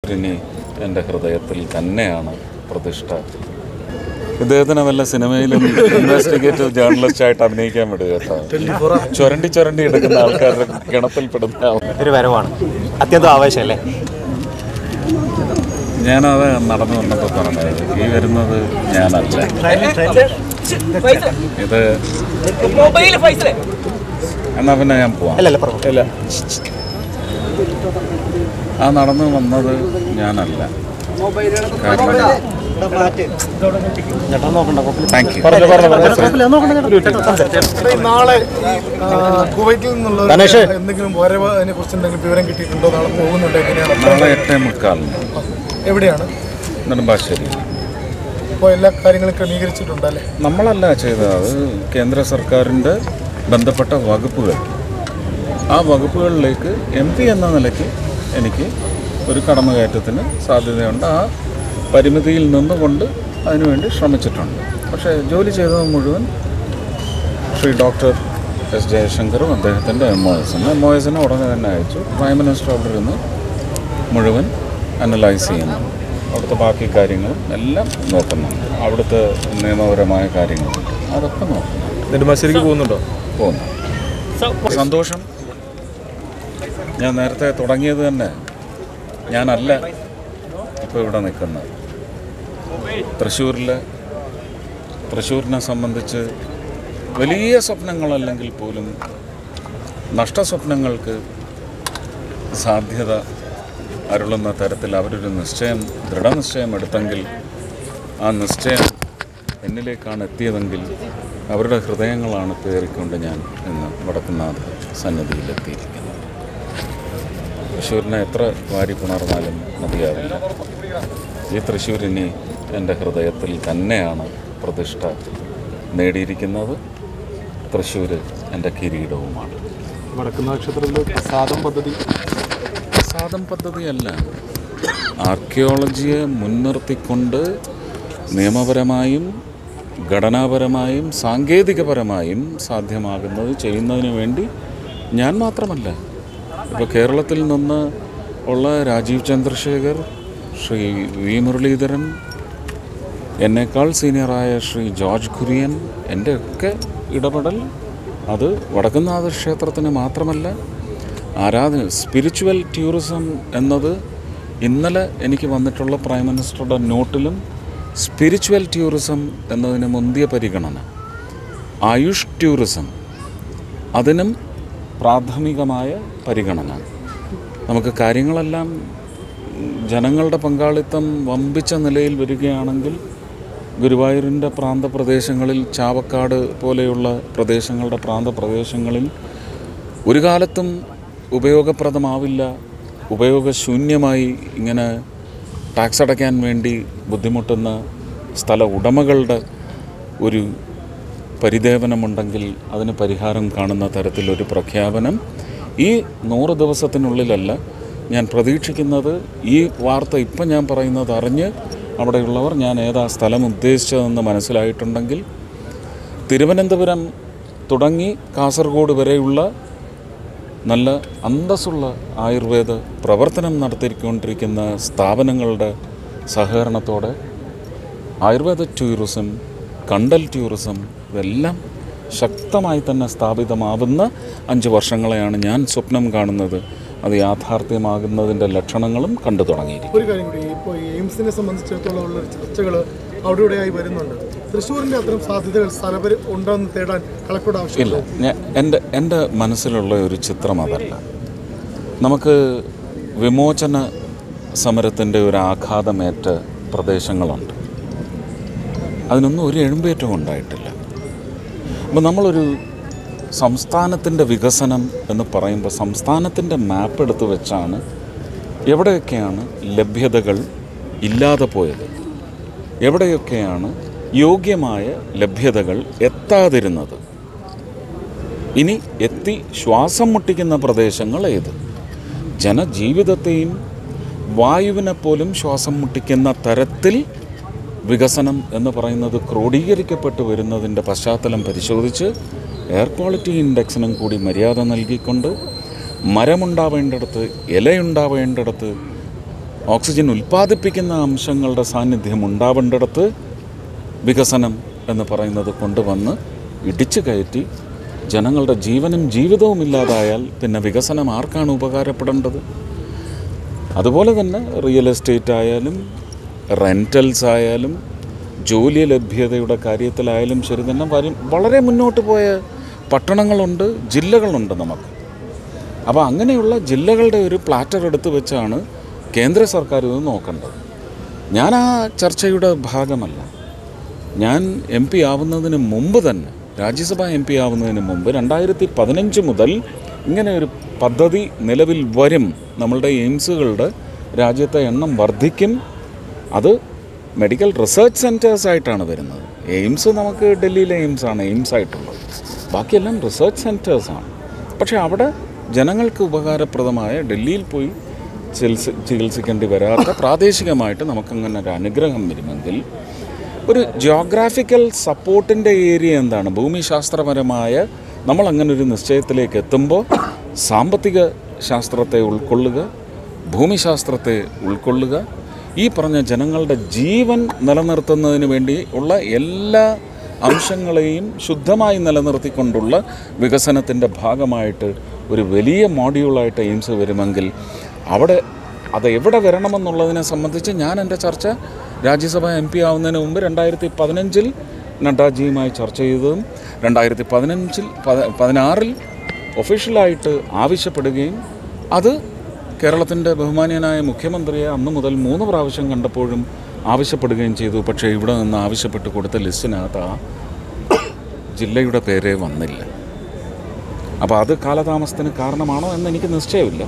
തൃശ്ശൂരിനി എൻ്റെ ഹൃദയത്തിൽ തന്നെയാണ് പ്രതിഷ്ഠ ഇദ്ദേഹത്തിനെ വല്ല സിനിമയിലും ഇൻവെസ്റ്റിഗേറ്റീവ് ജേർണലിസ്റ്റായിട്ട് അഭിനയിക്കാൻ വിടുക കേട്ടോ ചുരണ്ടി ചുരണ്ടി എടുക്കുന്ന ആൾക്കാരുടെ ഗണത്തിൽപ്പെടുന്ന ആൾ ഒരു വരവാണ് അത്യന്തം ആവേശമല്ലേ ഞാനത് നടന്നു വന്നപ്പോൾ പറഞ്ഞത് ഈ വരുന്നത് ഞാനല്ല ഇത് മൊബൈൽ ഫൈസലേ എന്നാ പിന്നെ ഞാൻ പോവാം അല്ലല്ല പറഞ്ഞു ഇല്ല ആ നടന്നു വന്നത് ഞാനല്ല കാരണം താങ്ക് യു ഈ നാളെ ഈ ആ, കുവൈറ്റിൽ നിന്നുള്ള എന്തെങ്കിലും വരവ് അതിനെ കുറിച്ച് എന്തെങ്കിലും വിവരം കിട്ടിയിട്ടുണ്ടോ നാളെ പോകുന്നുണ്ടോ എങ്ങനെയാണ് നാളെ എട്ടേ മുക്കാലിന് എവിടെയാണ് നെടുമ്പാശ്ശേരി ഇപ്പോൾ എല്ലാ കാര്യങ്ങളും ക്രമീകരിച്ചിട്ടുണ്ട് അല്ലേ നമ്മളല്ല ചെയ്തത് അത് കേന്ദ്ര സർക്കാരിൻ്റെ ബന്ധപ്പെട്ട വകുപ്പുകൾ ആ വകുപ്പുകളിലേക്ക് എം പി എന്ന നിലയ്ക്ക് എനിക്ക് ഒരു കടന്നുകയറ്റത്തിന് സാധ്യതയുണ്ട് ആ പരിമിതിയിൽ നിന്നുകൊണ്ട് അതിനുവേണ്ടി ശ്രമിച്ചിട്ടുണ്ട് പക്ഷേ ജോലി ചെയ്തത് മുഴുവൻ ശ്രീ ഡോക്ടർ എസ് ജയശങ്കറും അദ്ദേഹത്തിൻ്റെ എം ഒ എസിന് എം ഒ എസിന് ഉടനെ തന്നെ അയച്ചു പ്രൈം മിനിസ്റ്റർ അവിടെ ഇരുന്ന് മുഴുവൻ അനലൈസ് ചെയ്യുന്നു അവിടുത്തെ ബാക്കി കാര്യങ്ങളും എല്ലാം നോക്കുന്നുണ്ട് അവിടുത്തെ നിയമപരമായ കാര്യങ്ങളുണ്ട് അതൊക്കെ നോക്കുന്നുണ്ട് നെടുമ്പാശ്ശേരിക്ക് പോകുന്നുണ്ടോ പോകുന്നു സന്തോഷം ഞാൻ നേരത്തെ തുടങ്ങിയത് തന്നെ ഞാനല്ല ഇപ്പോൾ ഇവിടെ നിൽക്കുന്നത് തൃശ്ശൂരിൽ തൃശ്ശൂരിനെ സംബന്ധിച്ച് വലിയ സ്വപ്നങ്ങളല്ലെങ്കിൽ പോലും നഷ്ടസ്വപ്നങ്ങൾക്ക് സാധ്യത അരുളുന്ന തരത്തിൽ അവരൊരു നിശ്ചയം ദൃഢനിശ്ചയം എടുത്തെങ്കിൽ ആ നിശ്ചയം എന്നിലേക്കാണ് എത്തിയതെങ്കിൽ അവരുടെ ഹൃദയങ്ങളാണ് പേറിക്കൊണ്ട് ഞാൻ ഇന്ന് വടക്കുന്നാഥ സന്നിധിയിലെത്തിയിരിക്കുന്നത് തൃശ്ശൂരിനെ എത്ര വാരി പുണർന്നാലും മതിയാവില്ല ഈ തൃശ്ശൂരിനി എൻ്റെ ഹൃദയത്തിൽ തന്നെയാണ് പ്രതിഷ്ഠ നേടിയിരിക്കുന്നത് തൃശ്ശൂർ എൻ്റെ കിരീടവുമാണ് വടക്ക് നക്ഷത്രത്തിലെ സാധം പദ്ധതി സാധം പദ്ധതിയല്ല ആർക്കിയോളജിയെ മുൻനിർത്തിക്കൊണ്ട് നിയമപരമായും ഘടനാപരമായും സാങ്കേതികപരമായും സാധ്യമാകുന്നത് ചെയ്യുന്നതിന് വേണ്ടി ഞാൻ മാത്രമല്ല ഇപ്പോൾ കേരളത്തിൽ നിന്ന് ഉള്ള രാജീവ് ചന്ദ്രശേഖർ ശ്രീ വി മുരളീധരൻ എന്നേക്കാൾ സീനിയറായ ശ്രീ ജോർജ് കുര്യൻ എൻ്റെയൊക്കെ ഇടപെടൽ അത് വടക്കുന്നാഥ ക്ഷേത്രത്തിന് മാത്രമല്ല ആരാധന സ്പിരിച്വൽ ടൂറിസം എന്നത് ഇന്നലെ എനിക്ക് വന്നിട്ടുള്ള പ്രൈം മിനിസ്റ്ററുടെ നോട്ടിലും സ്പിരിച്വൽ ടൂറിസം എന്നതിന് മുന്തിയ പരിഗണന ആയുഷ് ടൂറിസം അതിനും പ്രാഥമികമായ പരിഗണന നമുക്ക് കാര്യങ്ങളെല്ലാം ജനങ്ങളുടെ പങ്കാളിത്തം വമ്പിച്ച നിലയിൽ വരികയാണെങ്കിൽ ഗുരുവായൂരിൻ്റെ പ്രാന്തപ്രദേശങ്ങളിൽ ചാവക്കാട് പോലെയുള്ള പ്രദേശങ്ങളുടെ പ്രാന്തപ്രദേശങ്ങളിൽ ഒരു കാലത്തും ഉപയോഗപ്രദമാവില്ല ഉപയോഗശൂന്യമായി ഇങ്ങനെ ടാക്സ് അടയ്ക്കാൻ വേണ്ടി ബുദ്ധിമുട്ടുന്ന സ്ഥല ഉടമകളുടെ ഒരു പരിദേവനമുണ്ടെങ്കിൽ അതിന് പരിഹാരം കാണുന്ന തരത്തിലൊരു പ്രഖ്യാപനം ഈ നൂറ് ദിവസത്തിനുള്ളിലല്ല ഞാൻ പ്രതീക്ഷിക്കുന്നത് ഈ വാർത്ത ഇപ്പം ഞാൻ പറയുന്നത് അറിഞ്ഞ് അവിടെയുള്ളവർ ഞാൻ ഏതാ സ്ഥലം ഉദ്ദേശിച്ചതെന്ന് മനസ്സിലായിട്ടുണ്ടെങ്കിൽ തിരുവനന്തപുരം തുടങ്ങി കാസർഗോഡ് വരെയുള്ള നല്ല അന്തസ്സുള്ള ആയുർവേദ പ്രവർത്തനം നടത്തിക്കൊണ്ടിരിക്കുന്ന സ്ഥാപനങ്ങളുടെ സഹകരണത്തോടെ ആയുർവേദ ടൂറിസം കണ്ടൽ ടൂറിസം ഇതെല്ലാം ശക്തമായി തന്നെ സ്ഥാപിതമാവുന്ന അഞ്ച് വർഷങ്ങളെയാണ് ഞാൻ സ്വപ്നം കാണുന്നത് അത് യാഥാർത്ഥ്യമാകുന്നതിൻ്റെ ലക്ഷണങ്ങളും കണ്ടു തുടങ്ങിയിരിക്കും ഒരു കാര്യം കൂടി ഇപ്പോൾ ഈ എയിംസിനെ സംബന്ധിച്ചിടത്തോളം ഉള്ള ചർച്ചകൾ അവിടെ ഇവിടെയായി വരുന്നുണ്ട് തൃശ്ശൂരിൻ്റെ അത്തരം സാധ്യതകൾ സ്ഥലപരി ഉണ്ടോ എന്ന് തേടാൻ കളക്ടറുടെ ഇല്ല ആവശ്യമില്ല ഞാൻ എൻ്റെ എൻ്റെ മനസ്സിലുള്ള ഒരു ചിത്രം അതല്ല നമുക്ക് വിമോചന സമരത്തിൻ്റെ ഒരു ആഘാതമേറ്റ പ്രദേശങ്ങളുണ്ട് അതിനൊന്നും ഒരു എഴുമ്പേറ്റവും ഉണ്ടായിട്ടില്ല അപ്പോൾ നമ്മളൊരു സംസ്ഥാനത്തിൻ്റെ വികസനം എന്ന് പറയുമ്പോൾ സംസ്ഥാനത്തിൻ്റെ മാപ്പ് എടുത്ത് വെച്ചാണ് എവിടെയൊക്കെയാണ് ലഭ്യതകൾ ഇല്ലാതെ പോയത് എവിടെയൊക്കെയാണ് യോഗ്യമായ ലഭ്യതകൾ എത്താതിരുന്നത് ഇനി എത്തി ശ്വാസം മുട്ടിക്കുന്ന പ്രദേശങ്ങൾ ഏത് ജനജീവിതത്തെയും വായുവിനെ പോലും ശ്വാസം മുട്ടിക്കുന്ന തരത്തിൽ വികസനം എന്ന് പറയുന്നത് ക്രോഡീകരിക്കപ്പെട്ടു വരുന്നതിൻ്റെ പശ്ചാത്തലം പരിശോധിച്ച് എയർ ക്വാളിറ്റി ഇൻഡെക്സിനും കൂടി മര്യാദ നൽകിക്കൊണ്ട് മരമുണ്ടാവേണ്ടിടത്ത് ഇലയുണ്ടാവേണ്ടിടത്ത് ഓക്സിജൻ ഉൽപ്പാദിപ്പിക്കുന്ന അംശങ്ങളുടെ സാന്നിധ്യം ഉണ്ടാവേണ്ടിടത്ത് വികസനം എന്ന് പറയുന്നത് കൊണ്ടുവന്ന് ഇടിച്ചു കയറ്റി ജനങ്ങളുടെ ജീവനും ജീവിതവും ഇല്ലാതായാൽ പിന്നെ വികസനം ആർക്കാണ് ഉപകാരപ്പെടേണ്ടത് അതുപോലെ തന്നെ റിയൽ എസ്റ്റേറ്റ് ആയാലും റെൻറ്റൽസ് ആയാലും ജോലി ലഭ്യതയുടെ കാര്യത്തിലായാലും ശരി തന്നെ വരും വളരെ മുന്നോട്ട് പോയ പട്ടണങ്ങളുണ്ട് ജില്ലകളുണ്ട് നമുക്ക് അപ്പോൾ അങ്ങനെയുള്ള ജില്ലകളുടെ ഒരു പ്ലാറ്റർ എടുത്ത് വെച്ചാണ് കേന്ദ്ര സർക്കാർ ഇത് നോക്കേണ്ടത് ഞാൻ ആ ചർച്ചയുടെ ഭാഗമല്ല ഞാൻ എം പി ആവുന്നതിന് മുമ്പ് തന്നെ രാജ്യസഭ എം പി ആവുന്നതിന് മുമ്പ് രണ്ടായിരത്തി പതിനഞ്ച് മുതൽ ഇങ്ങനെ ഒരു പദ്ധതി നിലവിൽ വരും നമ്മളുടെ എയിംസുകളുടെ രാജ്യത്തെ എണ്ണം വർദ്ധിക്കും അത് മെഡിക്കൽ റിസർച്ച് സെൻറ്റേഴ്സ് ആയിട്ടാണ് വരുന്നത് എയിംസ് നമുക്ക് ഡൽഹിയിലെ എയിംസ് ആണ് എയിംസ് ആയിട്ടുള്ളത് ബാക്കിയെല്ലാം റിസർച്ച് സെൻറ്റേഴ്സാണ് പക്ഷേ അവിടെ ജനങ്ങൾക്ക് ഉപകാരപ്രദമായ ഡൽഹിയിൽ പോയി ചികിത്സ ചികിത്സിക്കേണ്ടി വരാത്ത പ്രാദേശികമായിട്ട് നമുക്കങ്ങനെ ഒരു അനുഗ്രഹം വരുമെങ്കിൽ ഒരു ജിയോഗ്രാഫിക്കൽ സപ്പോർട്ടിൻ്റെ ഏരിയ എന്താണ് ഭൂമിശാസ്ത്രപരമായ നമ്മൾ അങ്ങനെ ഒരു നിശ്ചയത്തിലേക്ക് എത്തുമ്പോൾ സാമ്പത്തിക ശാസ്ത്രത്തെ ഉൾക്കൊള്ളുക ഭൂമിശാസ്ത്രത്തെ ഉൾക്കൊള്ളുക ഈ പറഞ്ഞ ജനങ്ങളുടെ ജീവൻ നിലനിർത്തുന്നതിന് വേണ്ടി ഉള്ള എല്ലാ അംശങ്ങളെയും ശുദ്ധമായി നിലനിർത്തിക്കൊണ്ടുള്ള വികസനത്തിൻ്റെ ഭാഗമായിട്ട് ഒരു വലിയ മോഡ്യൂളായിട്ട് എയിംസ് വരുമെങ്കിൽ അവിടെ അത് എവിടെ വരണമെന്നുള്ളതിനെ സംബന്ധിച്ച് ഞാൻ എൻ്റെ ചർച്ച രാജ്യസഭ എം പി ആവുന്നതിന് മുമ്പ് രണ്ടായിരത്തി പതിനഞ്ചിൽ നഡ്ഡാജിയുമായി ചർച്ച ചെയ്തതും രണ്ടായിരത്തി പതിനഞ്ചിൽ പതിനാറിൽ ഒഫീഷ്യലായിട്ട് ആവശ്യപ്പെടുകയും അത് കേരളത്തിൻ്റെ ബഹുമാനീയനായ മുഖ്യമന്ത്രിയെ അന്ന് മുതൽ മൂന്ന് പ്രാവശ്യം കണ്ടപ്പോഴും ആവശ്യപ്പെടുകയും ചെയ്തു പക്ഷേ ഇവിടെ നിന്ന് ആവശ്യപ്പെട്ട് കൊടുത്ത ലിസ്റ്റിനകത്ത് ആ ജില്ലയുടെ പേരേ വന്നില്ല അപ്പോൾ അത് കാലതാമസത്തിന് കാരണമാണോ എന്ന് എനിക്ക് നിശ്ചയമില്ല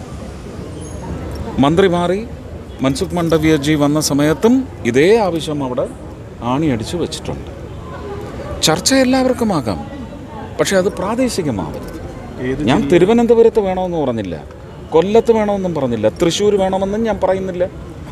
മന്ത്രി മാറി മൻസുഖ് മണ്ഡവ്യജി വന്ന സമയത്തും ഇതേ ആവശ്യം അവിടെ ആണിയടിച്ചു വെച്ചിട്ടുണ്ട് ചർച്ച എല്ലാവർക്കും ആകാം പക്ഷെ അത് പ്രാദേശികമാവരുത് ഏത് ഞാൻ തിരുവനന്തപുരത്ത് വേണമെന്ന് പറഞ്ഞില്ല കൊല്ലത്ത് വേണമെന്നും പറഞ്ഞില്ല തൃശ്ശൂർ വേണമെന്നും ഞാൻ പറയുന്നില്ല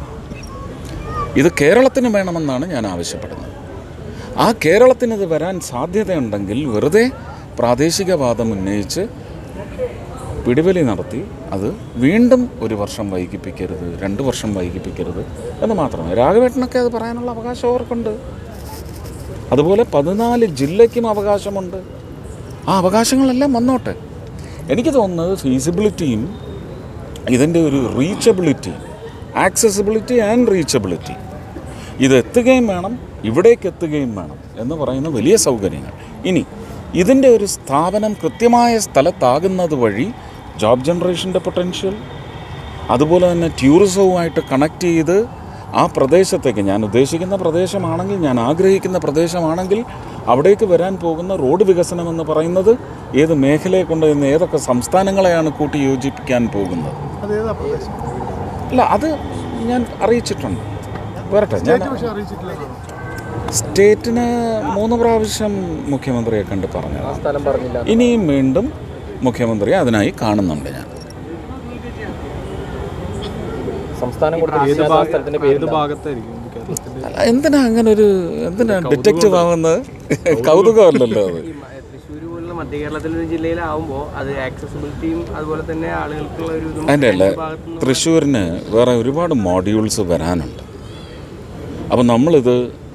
ഇത് കേരളത്തിന് വേണമെന്നാണ് ഞാൻ ആവശ്യപ്പെടുന്നത് ആ കേരളത്തിന് ഇത് വരാൻ സാധ്യതയുണ്ടെങ്കിൽ വെറുതെ പ്രാദേശികവാദം ഉന്നയിച്ച് പിടിവലി നടത്തി അത് വീണ്ടും ഒരു വർഷം വൈകിപ്പിക്കരുത് രണ്ട് വർഷം വൈകിപ്പിക്കരുത് എന്ന് മാത്രമേ രാഘവേട്ടനൊക്കെ അത് പറയാനുള്ള അവകാശം അവർക്കുണ്ട് അതുപോലെ പതിനാല് ജില്ലയ്ക്കും അവകാശമുണ്ട് ആ അവകാശങ്ങളെല്ലാം വന്നോട്ടെ എനിക്ക് തോന്നുന്നത് ഫീസിബിലിറ്റിയും ഇതിൻ്റെ ഒരു റീച്ചബിലിറ്റി ആക്സസിബിലിറ്റി ആൻഡ് റീച്ചബിലിറ്റി ഇത് എത്തുകയും വേണം ഇവിടേക്ക് എത്തുകയും വേണം എന്ന് പറയുന്ന വലിയ സൗകര്യങ്ങൾ ഇനി ഇതിൻ്റെ ഒരു സ്ഥാപനം കൃത്യമായ സ്ഥലത്താകുന്നത് വഴി ജോബ് ജനറേഷൻ്റെ പൊട്ടൻഷ്യൽ അതുപോലെ തന്നെ ടൂറിസവുമായിട്ട് കണക്ട് ചെയ്ത് ആ പ്രദേശത്തേക്ക് ഞാൻ ഉദ്ദേശിക്കുന്ന പ്രദേശമാണെങ്കിൽ ഞാൻ ആഗ്രഹിക്കുന്ന പ്രദേശമാണെങ്കിൽ അവിടേക്ക് വരാൻ പോകുന്ന റോഡ് വികസനം എന്ന് പറയുന്നത് ഏത് മേഖലയെ കൊണ്ട് ഇന്ന് ഏതൊക്കെ സംസ്ഥാനങ്ങളെയാണ് കൂട്ടി യോജിപ്പിക്കാൻ പോകുന്നത് അതേതാ പ്രദേശം അല്ല അത് ഞാൻ അറിയിച്ചിട്ടുണ്ട് വരട്ടെ ഞാൻ സ്റ്റേറ്റ് പക്ഷേ അറിയിച്ചിട്ടില്ല സ്റ്റേറ്റിന് മൂന്ന് പ്രാവശ്യം മുഖ്യമന്ത്രിയെ കണ്ട് പറഞ്ഞത് സ്ഥലം പറഞ്ഞില്ല ഇനിയും വീണ്ടും മുഖ്യമന്ത്രിയെ അതിനായി കാണുന്നുണ്ട് ഞാൻ സംസ്ഥാനം കൊടുത്ത ഏത് വിശ്വാസ ഭാഗ- സ്ഥലത്തിന്റെ ഏത് പേര് ഭാഗത്തായിരിക്കും കേരളത്തിന്റെ അല്ല, എന്തിനാ അങ്ങനെ ഒരു എന്തിനാ ഡിറ്റക്റ്റീവ് ആവുന്നത് കൗതുകമല്ലല്ലോ അത് തൃശ്ശൂർ പോലുള്ള മധ്യ കേരളത്തിലെ ഒരു ജില്ലയിലാവുമ്പോൾ അത് ആക്സസിബിലിറ്റിയും അതുപോലെ തന്നെ ആളുകൾക്കുള്ള ഒരു ഇതും അതിൻ്റെ അല്ല രണ്ട് ഭാഗത്തുനിന്നും തൃശ്ശൂരിന് വേറെ ഒരുപാട് മോഡ്യൂൾസ് വരാനുണ്ട് അപ്പം നമ്മളിത്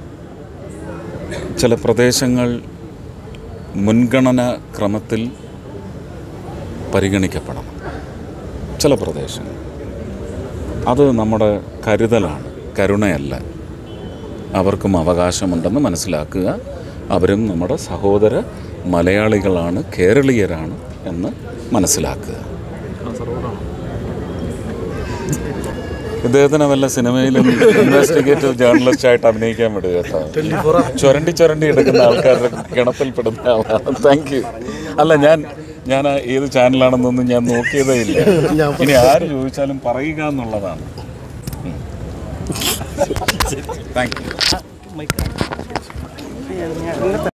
ചില പ്രദേശങ്ങൾ മുൻഗണന ക്രമത്തിൽ പരിഗണിക്കപ്പെടണം ചില പ്രദേശങ്ങൾ അത് നമ്മുടെ കരുതലാണ് കരുണയല്ല അവർക്കും അവകാശമുണ്ടെന്ന് മനസ്സിലാക്കുക അവരും നമ്മുടെ സഹോദര മലയാളികളാണ് കേരളീയരാണ് എന്ന് മനസ്സിലാക്കുക കാസർഗോഡാണ് ഇദ്ദേഹത്തിന് വല്ല സിനിമയിലും ഇൻവെസ്റ്റിഗേറ്റീവ് ജേർണലിസ്റ്റ് ആയിട്ട് അഭിനയിക്കാൻ വിടുക കേട്ടോ ചുരണ്ടി ചുരണ്ടി എടുക്കുന്ന ആൾക്കാരുടെ ഗണത്തിൽപ്പെടുന്ന ആളാണ് താങ്ക് യു അല്ല ഞാൻ ഞാൻ ആ ഏത് ചാനലാണെന്നൊന്നും ഞാൻ നോക്കിയതേ ഇല്ല ഇനി ആര് ചോദിച്ചാലും പറയുക എന്നുള്ളതാണ് താങ്ക് യു